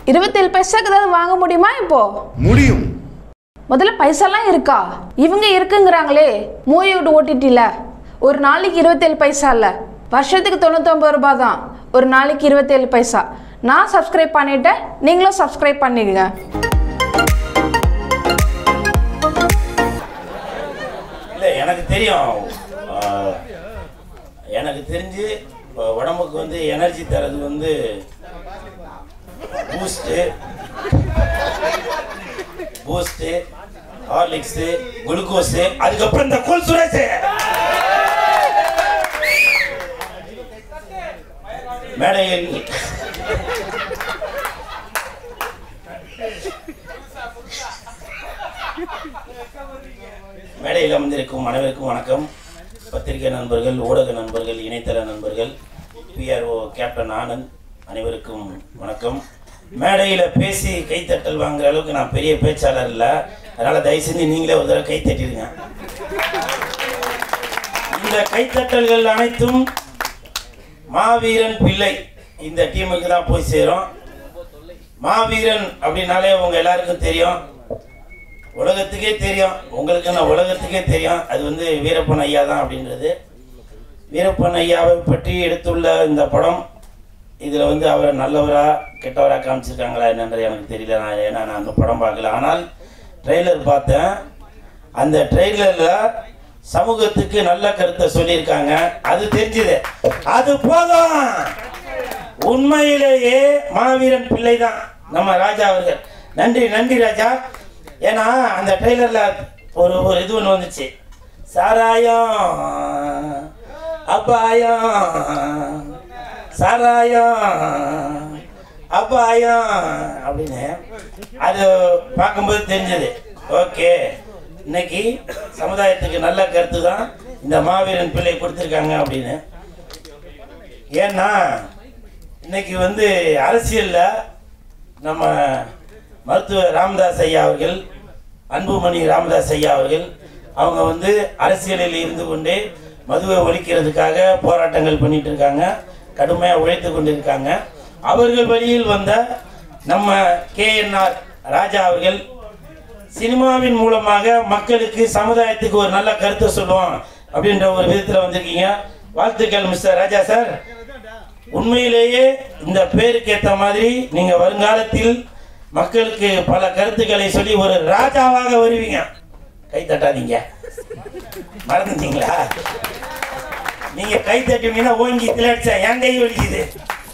இருபத்தேழு பைசாக்கு ஏதாவது வாங்க முடியுமா இப்போ முடியும் முதல்ல பைசாலாம் இருக்கா இவங்க இருக்குங்கிறாங்களே மூவியோட ஓடிடியில் ஒரு நாளைக்கு இருபத்தேழு பைசா இல்லை வருஷத்துக்கு தொண்ணூத்தொம்பது ரூபாய் தான் ஒரு நாளைக்கு இருபத்தேழு பைசா நான் சப்ஸ்கிரைப் பண்ணிட்டேன் நீங்களும் சப்ஸ்கிரைப் பண்ணிடுங்க இல்லை எனக்கு தெரியும் ஆஹ், எனக்கு தெரிஞ்சு இப்போ உடம்புக்கு வந்து எனர்ஜி தரது வந்து பூஸ்ட்டு பூஸ்ட்டு ஹார்லிக்ஸு குளுக்கோஸு அதுக்கப்புறம் இந்த கூல் சுரேஷ் மேடையில் மேடையில் அமர்ந்திருக்கும் அனைவருக்கும் வணக்கம் பத்திரிகை நண்பர்கள் ஊடக நண்பர்கள் இணையதள நண்பர்கள் பிஆர்ஓ கேப்டன் ஆனந்த் அனைவருக்கும் வணக்கம் மேடையில் பேசி கைத்தட்டல் வாங்குற அளவுக்கு நான் பெரிய பேச்சாளர் இல்லை அதனால் தயவு செஞ்சு நீங்களே ஒரு தடவை கைத்தட்டிடுங்க இந்த கைத்தட்டல்கள் அனைத்தும் மாவீரன் பிள்ளை இந்த டீமுக்கு தான் போய் சேரும் மாவீரன் அப்படின்னாலே உங்க எல்லாருக்கும் தெரியும் உலகத்துக்கே தெரியும் உங்களுக்கு என்ன உலகத்துக்கே தெரியும் அது வந்து வீரப்பன் ஐயா தான் அப்படின்றது வீரப்பன் ஐயாவை பற்றி எடுத்துள்ள இந்த படம் இதில் வந்து அவரை நல்லவரா கெட்டவரா காமிச்சிருக்காங்களா என்னன்றது எனக்கு தெரியல நான் ஏன்னா நான் அந்த படம் பார்க்கல ஆனால் ட்ரெய்லர் பார்த்தேன் அந்த ட்ரெய்லரில் சமூகத்துக்கு நல்ல கருத்தை சொல்லியிருக்காங்க அது தெரிஞ்சுது அது போதும் உண்மையிலேயே மாவீரன் பிள்ளை தான் நம்ம ராஜா அவர்கள் நன்றி நன்றி ராஜா ஏன்னா அந்த ட்ரெய்லரில் ஒரு ஒரு இது ஒன்று வந்துச்சு சாராயம் அபாயம் சாராயம் அபாயம் அப்படின்னு அது பார்க்கும்போது தெரிஞ்சது ஓகே இன்னைக்கு சமுதாயத்துக்கு நல்ல கருத்து தான் இந்த மாவீரன் பிள்ளை கொடுத்துருக்காங்க அப்படின்னு ஏன்னா இன்னைக்கு வந்து அரசியலில் நம்ம மருத்துவர் ராமதாஸ் ஐயா அவர்கள் அன்புமணி ராமதாஸ் ஐயா அவர்கள் அவங்க வந்து அரசியலில் இருந்து கொண்டே மதுவை ஒழிக்கிறதுக்காக போராட்டங்கள் பண்ணிட்டு இருக்காங்க கடுமையாக உழைத்து கொண்டு இருக்காங்க அவர்கள் வழியில் வந்த நம்ம கேஎன்ஆர் ராஜா அவர்கள் சினிமாவின் மூலமாக மக்களுக்கு சமுதாயத்துக்கு ஒரு நல்ல கருத்தை சொல்லுவோம் அப்படின்ற ஒரு விதத்தில் வந்திருக்கீங்க வாழ்த்துக்கள் மிஸ்டர் ராஜா சார் உண்மையிலேயே இந்த பேருக்கு ஏற்ற மாதிரி நீங்க வருங்காலத்தில் மக்களுக்கு பல கருத்துக்களை சொல்லி ஒரு ராஜாவாக வருவீங்க கை தட்டாதீங்க மறந்துட்டீங்களா நீங்க கை தட்டுவீங்கன்னா ஓங்கி திளடிச்சா என் கை வலிக்குது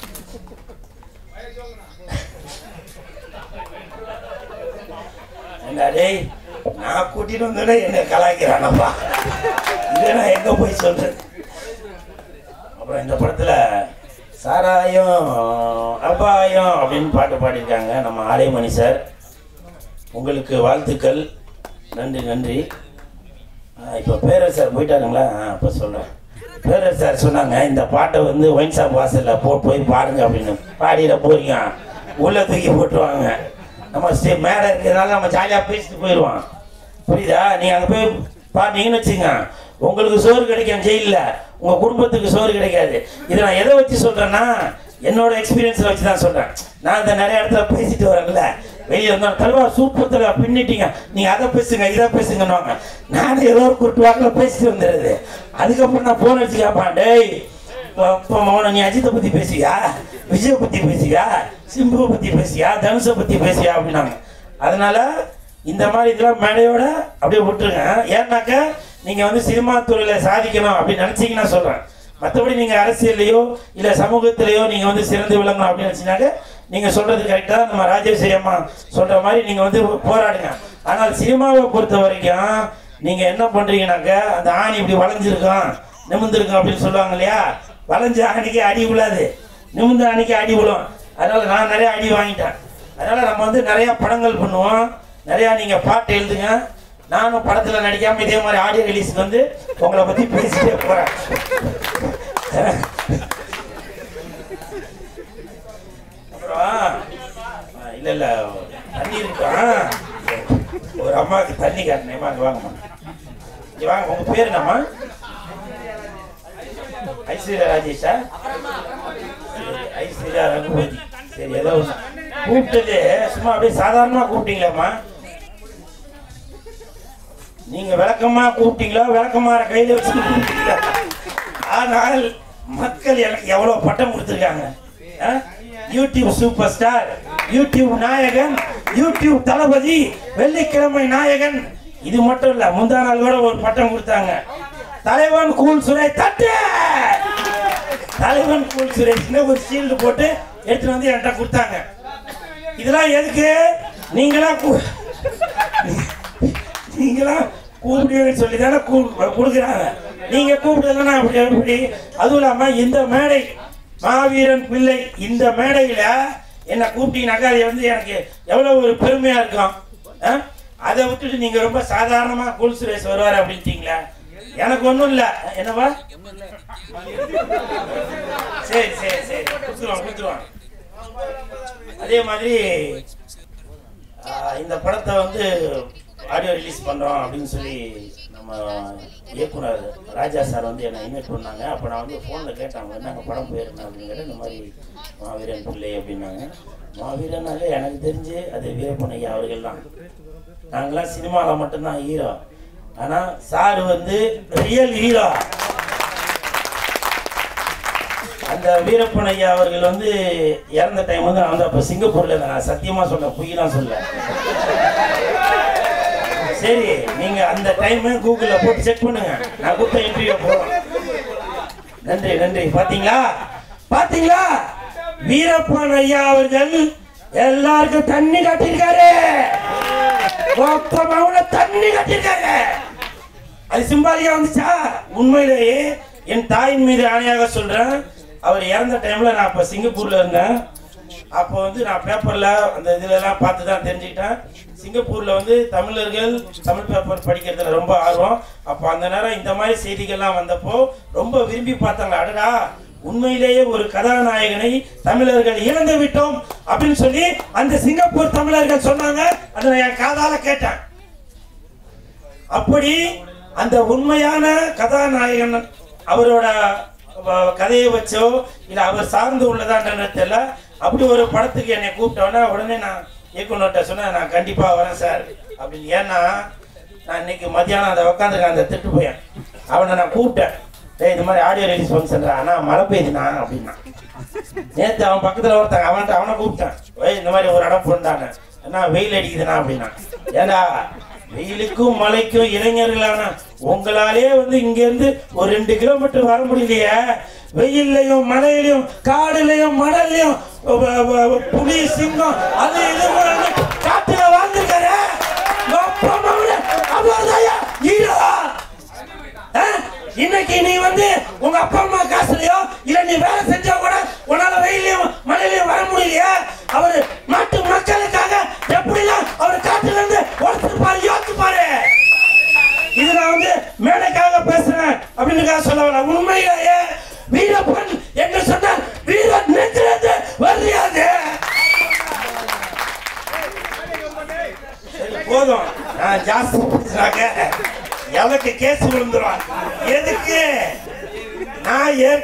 என்ன டேய் நான் கூட்டிட்டு வந்தோட என்ன கலாய்க்கிறானப்பா இதை நான் எங்க போய் சொல்றது அப்புறம் இந்த படத்துல சாராயம் அபாயம் அப்படின்னு பாட்டு பாடியிருக்காங்க நம்ம ஆலைமணி சார் உங்களுக்கு வாழ்த்துக்கள் நன்றி நன்றி இப்போ பேரர் சார் போயிட்டாருங்களா ஆ இப்போ சொல்கிறேன் பேரர் சார் சொன்னாங்க இந்த பாட்டை வந்து ஒயின் ஷாப் வாசலில் போ போய் பாருங்க அப்படின்னு பாடிட போறீங்க உள்ள தூக்கி போட்டுருவாங்க நம்ம ஸ்டே மேலே இருக்கிறதுனால நம்ம ஜாலியாக பேசிட்டு போயிடுவோம் புரியுதா நீங்கள் அங்கே போய் பாட்டீங்கன்னு வச்சுங்க உங்களுக்கு சோறு கிடைக்கும் ஜெயிலில் உங்கள் குடும்பத்துக்கு சோறு கிடைக்காது இதை நான் எதை வச்சு சொல்கிறேன்னா என்னோட எக்ஸ்பீரியன்ஸில் வச்சு தான் சொல்கிறேன் நான் இந்த நிறைய இடத்துல பேசிட்டு வரேன்ல வெளியே வந்தோம் தலைவா சூப்பர் தலைவா பின்னிட்டீங்க நீங்கள் அதை பேசுங்க இதை பேசுங்கன்னுவாங்க நானும் ஏதோ ஒரு குருட்டு வாக்கில் பேசிட்டு வந்துடுறது அதுக்கப்புறம் நான் ஃபோன் வச்சு கேட்பான் டேய் இப்போ மௌன நீ அஜித்தை பற்றி பேசியா விஜய் பற்றி பேசியா சிம்புவை பற்றி பேசியா தனுஷை பற்றி பேசியா அப்படின்னாங்க அதனால இந்த மாதிரி இதெல்லாம் மேடையோட அப்படியே விட்டுருங்க ஏன்னாக்க நீங்கள் வந்து சினிமா துறையில் சாதிக்கணும் அப்படின்னு நினச்சிங்கன்னா சொல்கிறேன் மற்றபடி நீங்கள் அரசியல்லையோ இல்லை சமூகத்திலேயோ நீங்கள் வந்து சிறந்து விளங்கணும் அப்படின்னு நினச்சினாக்க நீங்கள் சொல்கிறது கரெக்டாக நம்ம ராஜேஸ்வரி அம்மா சொல்கிற மாதிரி நீங்கள் வந்து போராடுங்க ஆனால் சினிமாவை பொறுத்த வரைக்கும் நீங்கள் என்ன பண்ணுறீங்கனாக்க அந்த ஆணி இப்படி வளைஞ்சிருக்கும் நிமிர்ந்திருக்கும் அப்படின்னு சொல்லுவாங்க இல்லையா வளைஞ்ச ஆணிக்கு அடி விழாது நிமிர்ந்த ஆணிக்கு அடி விழும் அதனால நான் நிறைய அடி வாங்கிட்டேன் அதனால நம்ம வந்து நிறைய படங்கள் பண்ணுவோம் நிறையா நீங்கள் பாட்டு எழுதுங்க நானும் படத்தில் நடிக்காமல் இதே மாதிரி ஆடியோ ரிலீஸ்க்கு வந்து உங்களை பற்றி பேசிட்டே போகிறேன் அப்புறம் இல்லை இல்லை தண்ணி இருக்கான் ஒரு அம்மாவுக்கு தண்ணி காட்டினேன் வாங்க வாங்கம்மா இங்க வாங்க உங்கள் பேர் என்னம்மா ஐஸ்வர்யா ராஜேஷா சரி, ஐஸ்வர்யா ரகுபதி சரி ஏதோ ஒன்று கூப்பிட்டது சும்மா அப்படியே சாதாரணமா கூப்பிட்டீங்களேம்மா நீங்க விளக்கமா கூப்பிட்டீங்களோ விளக்கமாற கையில வச்சு கூப்பிட்டீங்களா ஆனால் மக்கள் எனக்கு எவ்வளவு பட்டம் கொடுத்துருக்காங்க ஆ? யூடியூப் சூப்பர் ஸ்டார் யூடியூப் நாயகன் யூடியூப் தளபதி வெள்ளிக்கிழமை நாயகன் இது மட்டும் இல்ல முந்தா நாள் கூட ஒரு பட்டம் கொடுத்தாங்க தலைவன் கூல் சுரை தட்டு தலைவன் கூல் சுரேஷ்னு ஒரு ஷீல்டு போட்டு எடுத்துட்டு வந்து என்கிட்ட கொடுத்தாங்க இதெல்லாம் எதுக்கு நீங்களா கூ- நீங்களாம் கூப்பிடுவீங்கன்னு சொல்லி தானே கொடுக்குறாங்க நீங்க கூப்பிடலன்னா அப்படி எப்படி அதுவும் இல்லாம இந்த மேடை மாவீரன் பிள்ளை இந்த மேடையில என்ன கூப்பிட்டீங்கன்னாக்கா அது வந்து எனக்கு எவ்வளவு ஒரு பெருமையா இருக்கும் ஆ? அதை விட்டுட்டு நீங்க ரொம்ப சாதாரணமா கூல் சுரேஷ் வருவார் அப்படின்ட்டீங்களா எனக்கு ஒண்ணும் இல்ல என்னவா சரி சரி சரி கொடுத்துருவான் கொடுத்துருவான் அதே மாதிரி ஆஹ், இந்த படத்தை வந்து ஆடியோ ரிலீஸ் பண்ணுறோம் அப்படின்னு சொல்லி நம்ம இயக்குனர் ராஜா சார் வந்து என்னை இன்வைட் பண்ணாங்க அப்போ நான் வந்து ஃபோனில் கேட்டாங்க என்னங்க படம் பேர் என்ன அப்படின்னு கேட்டேன் இந்த மாதிரி மாவீரன் பிள்ளை அப்படின்னாங்க மாவீரனாலே எனக்கு தெரிஞ்சு அது வீரப்பன் ஐயா அவர்கள் தான் நாங்களாம் சினிமாவில் மட்டும்தான் ஹீரோ ஆனால் சார் வந்து ரியல் ஹீரோ அந்த வீரப்பன் ஐயா அவர்கள் வந்து இறந்த டைம் வந்து நான் வந்து அப்போ சிங்கப்பூர்ல இருந்தேன் நான் சத்தியமா சொல்ல பொய்யெல்லாம் சொல்ல சரி நீங்க அந்த டைம் கூகுள்ல போட்டு செக் பண்ணுங்க நான் கொடுத்த இன்டர்வியூ போறோம் நன்றி நன்றி பாத்தீங்களா பாத்தீங்களா வீரப்பன் ஐயா அவர்கள் எல்லாருக்கும் தண்ணி கட்டிருக்காரு மொத்தமாக தண்ணி கட்டிருக்காரு அது சிம்பாலிக்கா வந்துச்சா உண்மையிலேயே என் தாயின் மீது ஆணையாக சொல்றேன் அவர் இறந்த டைம்ல நான் அப்ப சிங்கப்பூர்ல இருந்தேன் அப்போ வந்து நான் பேப்பர்ல அந்த இதுல எல்லாம் பார்த்து தான் தெரிஞ்சுக்கிட்டேன் சிங்கப்பூர்ல வந்து தமிழர்கள் தமிழ் பேப்பர் படிக்கிறதுல ரொம்ப ஆர்வம் அப்போ அந்த நேரம் இந்த மாதிரி செய்திகள்லாம் வந்தப்போ ரொம்ப விரும்பி பார்த்தாங்க அடடா உண்மையிலேயே ஒரு கதாநாயகனை தமிழர்கள் இழந்து விட்டோம் அப்படின்னு சொல்லி அந்த சிங்கப்பூர் தமிழர்கள் சொன்னாங்க அதை நான் என் காதால கேட்டேன் அப்படி அந்த உண்மையான கதாநாயகன் அவரோட வ- கதையை வச்சோ இல்ல அவர் சார்ந்து உள்ளதான்றது தெரியல அப்படி ஒரு படத்துக்கு என்னை கூப்பிட்டோன்னே உடனே நான் இயக்குனர்கிட்ட சொன்னேன் நான் கண்டிப்பா வரேன் சார் அப்படின்னு ஏன்னா நான் இன்னைக்கு மத்தியானம் அதை உட்காந்துருக்கேன் அந்த திட்டு பையன் அவனை நான் கூப்பிட்டேன் டேய் இது மாதிரி ஆடியோ ரிலீஸ் ஃபங்க்ஷன் ஆனா மழை பெய்யுதுண்ணா அப்படின்னா நேத்து அவன் பக்கத்துல ஒருத்தன் அவன்கிட்ட அவனை கூப்பிட்டேன் "ஏய், இந்த மாதிரி ஒரு இடம் போண்டானே என்ன வெயில் அடிக்குதுண்ணா அப்படின்னா ஏண்டா வெயிலுக்கும் மழைக்கும் இளைஞர்களான உங்களாலே வந்து இங்க இருந்து ஒரு ரெண்டு கிலோமீட்டர் வர முடியலையே வெயில்லையும் மழையிலையும் காடுலையும் மணலையும் வ- வ- வ- புலி சிங்கம் அது இது போல காட்டுல வாழ்ந்துருக்காரு ஹீரோ ஆ? இன்னைக்கு நீ வந்து உங்க அப்பா அம்மா காசுலயோ இல்ல நீ வேலை செஞ்சா கூட உன்னால வெயிலையும் மழையிலையும் வர முடியலையா அவரு நாட்டு மக்களுக்காக எப்படிலாம் அவர் காட்டுல இருந்து உழைச்சிருப்பாரு யோசிச்சு பாரு இது நான் வந்து மேடைக்காக பேசுறேன் அப்படின்னு சொல்ல வரேன் உண்மையிலேயே வீரப்பன் என்று சொன்னால் வீரன் நெஞ்சிலிருந்து வருகிறது சரி, போதும் நான் ஜாஸ்தி பேசுறாங்க எவனுக்கு கேஸ் விழுந்துரும் எதுக்கு நான் ஏற்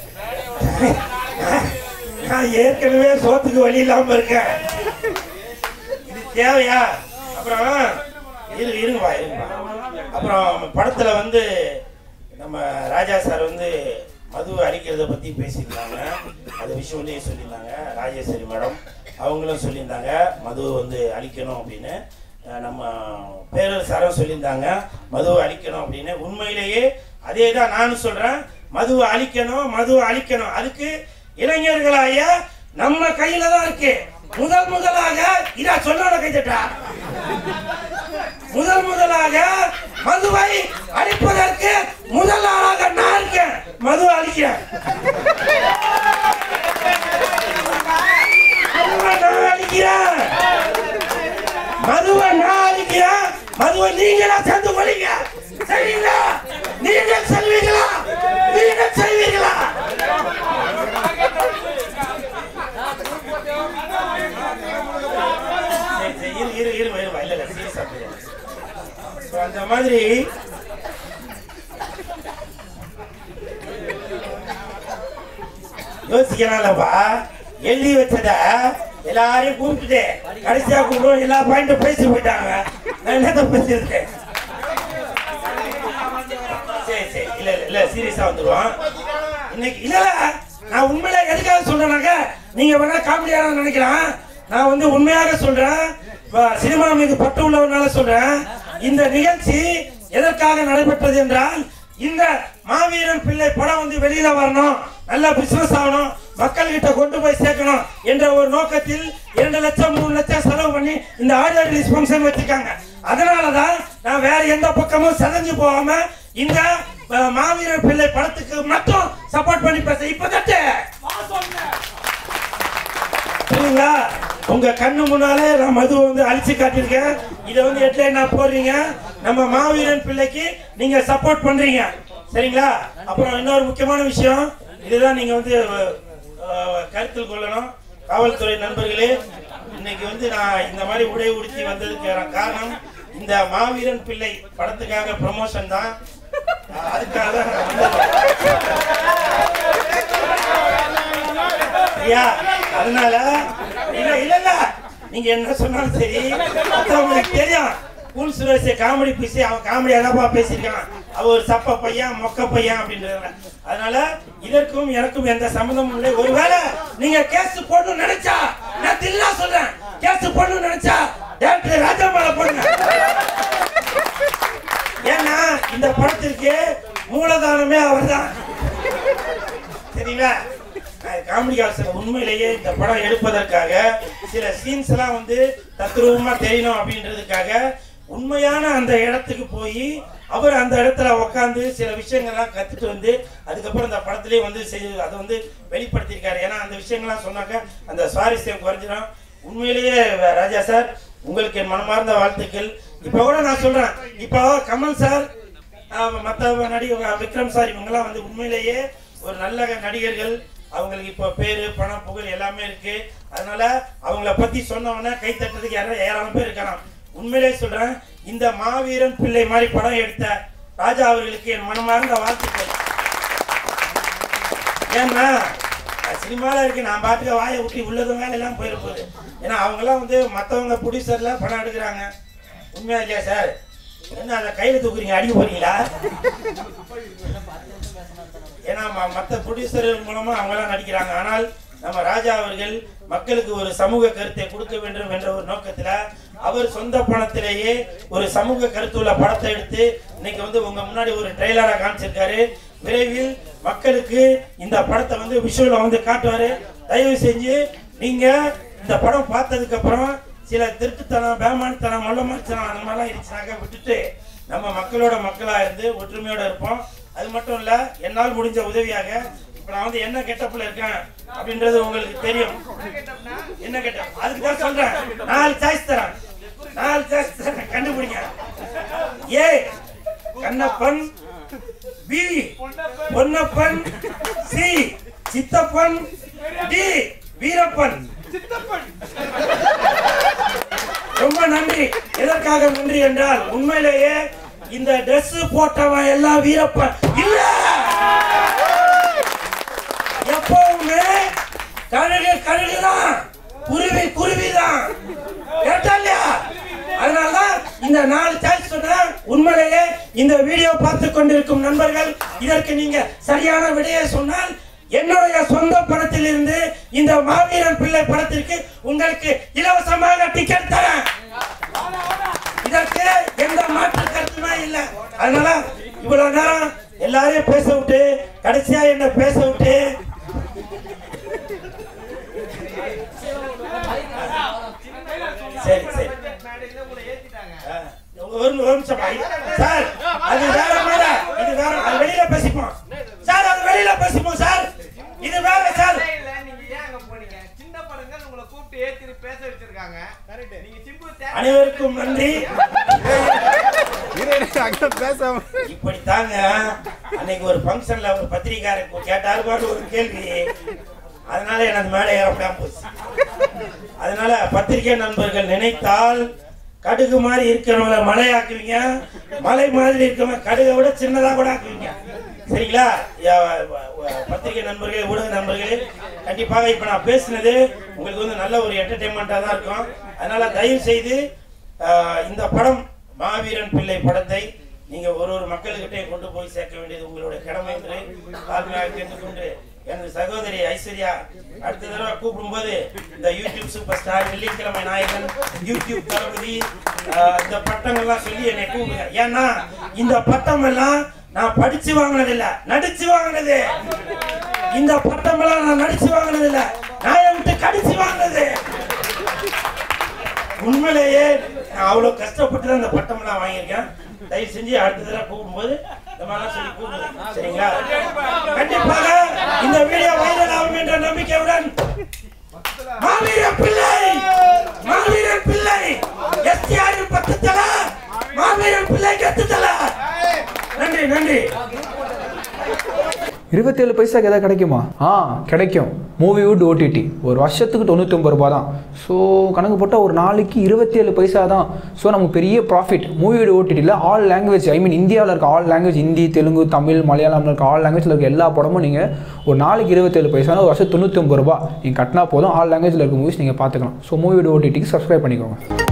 நான் ஏற்கனவே சோத்துக்கு வழி இல்லாம இருக்கேன் இது தேவையா அப்புறம் இரு இருங்கப்பா இருங்கப்பா அப்புறம் படத்துல வந்து நம்ம ராஜா சார் வந்து மது அடிக்கிறத பத்தி பேசியிருந்தாங்க அது விஷுவலையும் சொல்லியிருந்தாங்க ராஜேஸ்வரி மேடம் அவங்களும் சொல்லியிருந்தாங்க மது வந்து அழிக்கணும் அப்படின்னு அஹ் நம்ம பேரர் சாரும் சொல்லியிருந்தாங்க மதுவை அழிக்கணும் அப்படின்னு உண்மையிலேயே அதே தான் நானும் சொல்றேன் மதுவை அழிக்கணும் மதுவை அழிக்கணும் அதுக்கு இளைஞர்களாய நம்ம கையில தான் இருக்கு முதல் முதலாக இதா சொன்னோட கைத்தட்டா முதல் முதலாக மதுவை அழிப்பதற்கு முதல் ஆளாக நான் இருக்கேன் மது அழிக்கிறேன் மதுவை நான் அழிக்கிறேன் மதுவை நான் அழிக்கிறேன் மதுவை நீங்களா சேர்ந்து கொள்ளுங்க சரிங்களா நீங்கள் செல்வீங்களா நீங்கள் செய்வீங்களா சரி, சரி, இரு, இரு, இரு, இரு, இல்ல, இல்ல, serious ஆ போயிரு. So, அந்த மாதிரி யோசிக்கலாம்லப்பா எழுதி வச்சத எல்லாரையும் கூப்பிட்டுட்டு கடைசியா கூப்பிடுவோம் எல்லா பாயிண்ட்டும் பேசி போயிட்டாங்க நான் என்னத்த பேசியிருக்கேன் சரி சரி இல்ல இல்ல இல்ல சீரியஸா வந்துருவோம் இன்னைக்கு இல்ல இல்ல நான் உண்மையில எதுக்காக சொல்றேனாக்க நீங்க வேணா காமெடியான நினைக்கலாம் நான் வந்து உண்மையாக சொல்றேன் வ- சினிமா மீது பட்டு உள்ளவனால சொல்றேன் இந்த நிகழ்ச்சி எதற்காக நடைபெற்றது என்றால் இந்த மாவீரன் பிள்ளை படம் வந்து வெளியில வரணும் நல்ல பிசினஸ் ஆகணும் மக்கள் கிட்ட கொண்டு போய் சேர்க்கணும் என்ற ஒரு நோக்கத்தில் இரண்டு லட்சம் மூணு லட்சம் செலவு பண்ணி இந்த ஆடியோ ரிலீஸ் ஃபங்க்ஷன் வச்சிருக்காங்க அதனாலதான் நான் வேற எந்த பக்கமும் சதஞ்சு போகாம இந்த அஹ், மாவீரன் பிள்ளை படத்துக்கு மட்டும் சப்போர்ட் பண்ணி பேச இப்ப தட்டு புரியுங்களா உங்க கண்ணு முன்னாலே நான் மது வந்து அழிச்சு காட்டியிருக்கேன் இதை வந்து ஹெட்லைன் நான் போடுறீங்க நம்ம மாவீரன் பிள்ளைக்கு நீங்க சப்போர்ட் பண்றீங்க சரிங்களா அப்புறம் இன்னொரு முக்கியமான விஷயம் இதுதான் நீங்க வந்து அஹ், கருத்தில் கொள்ளணும் காவல்துறை நண்பர்களே இன்னைக்கு வந்து நான் இந்த மாதிரி உடை உடுத்தி வந்ததுக்கு காரணம் இந்த மாவீரன் பிள்ளை படத்துக்காக ப்ரமோஷன் தான் அஹ், அதுக்காக தான் நான் வந்தது. ஐயா அதனால இல்ல இல்ல இல்ல நீங்க என்ன சொன்னாலும் சரி மத்தவங்களுக்கு தெரியும் கூல் சுரேஷ் காமெடி பேசி அவன் காமெடியா தான் பேசியிருக்கான் அவ ஒரு சப்ப பையன் மொக்க பையன் அப்படின்றாங்க அதனால இதற்கும் எனக்கும் எந்த சம்மந்தமும் இல்லை ஒருவேளை நீங்க கேஸ் போடணும்னு நினைச்சா நான் தில்லா சொல்றேன் கேஸ் போடணும்னு நினைச்சா டேரக்டர் ராஜாமால போடுங்க ஏன்னா இந்த படத்திற்கு மூலதானமே அவர்தான் சரிங்களா காமெடி காசன் உண்மையிலேயே இந்த படம் எடுப்பதற்காக சில சீன்ஸ் எல்லாம் வந்து தத்ரூபமா தெரியணும் அப்படின்றதுக்காக உண்மையான அந்த இடத்துக்கு போய் அவர் அந்த இடத்துல உட்காந்து சில விஷயங்கள்லாம் கத்துட்டு வந்து அதுக்கப்புறம் இந்த படத்திலே வந்து செய்து அதை வந்து வெளிப்படுத்தியிருக்காரு ஏன்னா அந்த விஷயங்கள்லாம் சொன்னாக்க அந்த சுவாரஸ்யம் குறைஞ்சிடும் உண்மையிலேயே ராஜா சார் உங்களுக்கு என் மனமார்ந்த வாழ்த்துக்கள் இப்போ கூட நான் சொல்றேன் இப்போ கமல் சார் ஆஹ் மத்த நடிகர் விக்ரம் சார் இவங்கெல்லாம் வந்து உண்மையிலேயே ஒரு நல்ல நடிகர்கள் அவங்களுக்கு இப்போ பேரு பணம் புகழ் எல்லாமே இருக்கு அதனால அவங்கள பத்தி சொன்ன உடனே கை தட்டுறதுக்கு யாரும் ஏராளம் பேர் இருக்கலாம் உண்மையிலே சொல்றேன் இந்த மாவீரன் பிள்ளை மாதிரி படம் எடுத்த ராஜா அவர்களுக்கு என் மனமார்ந்த வாழ்த்துக்கள் ஏன்னா சினிமாவில் இருக்கு நான் பாட்டுக்கு வாயை ஊட்டி உள்ளதும் வேலை எல்லாம் போயிட போகுது ஏன்னா அவங்கெல்லாம் வந்து மற்றவங்க ப்ரொடியூசர்ல படம் எடுக்கிறாங்க உண்மையா இல்லையா சார் என்ன அதை கையில் தூக்குறீங்க அடிக்க போறீங்களா ஏன்னா ம- மற்ற ப்ரொடியூசர் மூலமா அவங்களாம் நடிக்கிறாங்க ஆனால் நம்ம ராஜா அவர்கள் மக்களுக்கு ஒரு சமூக கருத்தை கொடுக்க வேண்டும் என்ற ஒரு நோக்கத்துல அவர் சொந்த பணத்திலேயே ஒரு சமூக கருத்துள்ள படத்தை எடுத்து இன்னைக்கு வந்து உங்க முன்னாடி ஒரு ட்ரெய்லரா காமிச்சிருக்காரு விரைவில் மக்களுக்கு இந்த படத்தை வந்து விஷுவல வந்து காட்டுவாரு தயவு செஞ்சு நீங்க இந்த படம் பார்த்ததுக்கு அப்புறம் சில திருட்டுத்தனம் பேமானித்தனம் மொல்லமானித்தனம் அந்த மாதிரிலாம் இருந்துச்சுனாக்க விட்டுட்டு நம்ம மக்களோட மக்களா இருந்து ஒற்றுமையோட இருப்போம் அது மட்டும் இல்ல என்னால் முடிஞ்ச உதவியாக இப்ப நான் வந்து என்ன கெட்டப்ல இருக்கேன் அப்படின்றது உங்களுக்கு தெரியும் என்ன கெட்டப் அதுக்கு தான் சொல்றேன் நாலு சாய்ஸ் தரேன் நாலு சாய்ஸ் தரேன் கண்டுபிடிங்க A Kannappan B Ponnappan C Chithappan D Veerappan ரொம்ப நன்றி எதற்காக நன்றி என்றால் உண்மையிலேயே இந்த Dress போட்டவன் எல்லாம் வீரப்பன் இல்ல எப்பவுமே கழுகு கழுகுதான் குருவி குருவிதான் கேட்டா இல்லையா அதனாலதான் இந்த நாலு சாய்ஸ் சொன்னேன் உண்மையிலேயே இந்த வீடியோ பார்த்து கொண்டிருக்கும் நண்பர்கள் இதற்கு நீங்க சரியான விடையை சொன்னால் என்னுடைய சொந்த படத்தில் இருந்து இந்த மாவீரன் பிள்ளை படத்திற்கு உங்களுக்கு இலவசமாக டிக்கெட் தரேன் இதற்கு எந்த மாற்று கருத்துமே இல்லை அதனால இவ்வளவு நேரம் எல்லாரையும் பேச விட்டு கடைசியா என்ன பேச விட்டு சரி சரி ஆ, ஒரு ஒரு நிமிஷம் ஐ- சார் அது வேற மேல இது வேற அது வெளியில பேசிப்போம் சார் அது வெளியில பேசிப்போம் சார் இது வேற சார் இல்ல, நீங்க ஏன் அங்க போனீங்க? சின்ன படங்கள் உங்களை கூப்பிட்டு ஏத்தி பேச வச்சிருக்காங்க. நீங்க சிம்பு தே- அனைவருக்கும் நன்றி பேசாம இப்படி தாங்க அன்னைக்கு ஒரு ஃபங்க்ஷன்ல ஒரு பத்திரிக்காரர் கேட்டாரு பாரு ஒரு கேள்வி அதனால எனது மேலே ஏற முடியாம போச்சு அதனால பத்திரிகை நண்பர்கள் நினைத்தால் கடுகு மாதிரி இருக்கிறவங்கள மலை ஆக்குவீங்க மலை மாதிரி இருக்கிறவங்க கடுகை விட சின்னதா கூட ஆக்குவீங்க சரிங்களா யா- வ- வ- பத்திரிகை நண்பர்களே ஊடக நண்பர்களே கண்டிப்பாக இப்போ நான் பேசுனது உங்களுக்கு வந்து நல்ல ஒரு என்டர்டைன்மெண்ட்டாக தான் இருக்கும் அதனால தயவு செய்து ஆஹ், இந்த படம் மாவீரன் பிள்ளை படத்தை நீங்க ஒரு ஒரு மக்கள்கிட்டையும் கொண்டு போய் சேர்க்க வேண்டியது உங்களுடைய கடமை என்று தாழ்மையாக கேட்டுக்கொண்டு எனது சகோதரி ஐஸ்வர்யா அடுத்த தடவை கூப்பிடும்போது இந்த யூடியூப் சூப்பர் ஸ்டார் வெள்ளிக்கிழமை நாயகன் யூடியூப் தளபதி ஆஹ், இந்த பட்டங்கள்லாம் சொல்லி என்னை கூப்பிடுங்க ஏன்னா இந்த பட்டம் எல்லாம் நான் படிச்சு வாங்கினது இல்ல நடிச்சு வாங்கினது இந்த பட்டம் எல்லாம் நான் நடிச்சு வாங்கினது இல்ல நாயை விட்டு கடிச்சு வாங்கினது உண்மையிலேயே நான் அவ்வளவு கஷ்டப்பட்டு தான் இந்த பட்டம் எல்லாம் வாங்கியிருக்கேன் தயவு செஞ்சு அடுத்த தடவை கூப்பிடும்போது இந்த மாதிரிலாம் சொல்லி கூப்பிடுங்க சரிங்களா கண்டிப்பாக இந்த வீடியோ வைரல் ஆகும் என்ற நம்பிக்கையுடன் மாவீரன் பிள்ளை மாவீரன் பிள்ளை எஸ்டிஆர் பத்து தல மாவீரன் பிள்ளை கத்து தல நன்றி நன்றி இருபத்தேழு பைசாக்கு எதாவது கிடைக்குமா ஆ கிடைக்கும் மூவிவுட் ஓடிடி ஒரு வருஷத்துக்கு தொண்ணூத்தொம்பது ரூபா தான் ஸோ கணக்கு போட்டால் ஒரு நாளைக்கு இருபத்தேழு பைசா தான் ஸோ நமக்கு பெரிய ப்ராஃபிட் மூவிவுட் ஓடிடியில் ஆல் லாங்குவேஜ் ஐ மீன் இந்தியாவில் இருக்க ஆல் லாங்குவேஜ் ஹிந்தி தெலுங்கு தமிழ் மலையாளம்ல இருக்க ஆல் லாங்குவேஜில் இருக்க எல்லா படமும் நீங்கள் ஒரு நாளைக்கு இருபத்தேழு பைசா ஒரு வருஷம் தொண்ணூத்தொம்பது ரூபா நீங்கள் கட்டினா போதும் ஆல் லாங்குவேஜில் இருக்க மூவிஸ் நீங்கள் பார்த்துக்கலாம் ஸோ மூவிவுட் ஓடிடிக்கு சப்ஸ்கிரைப் பண்ணிக்கோங்க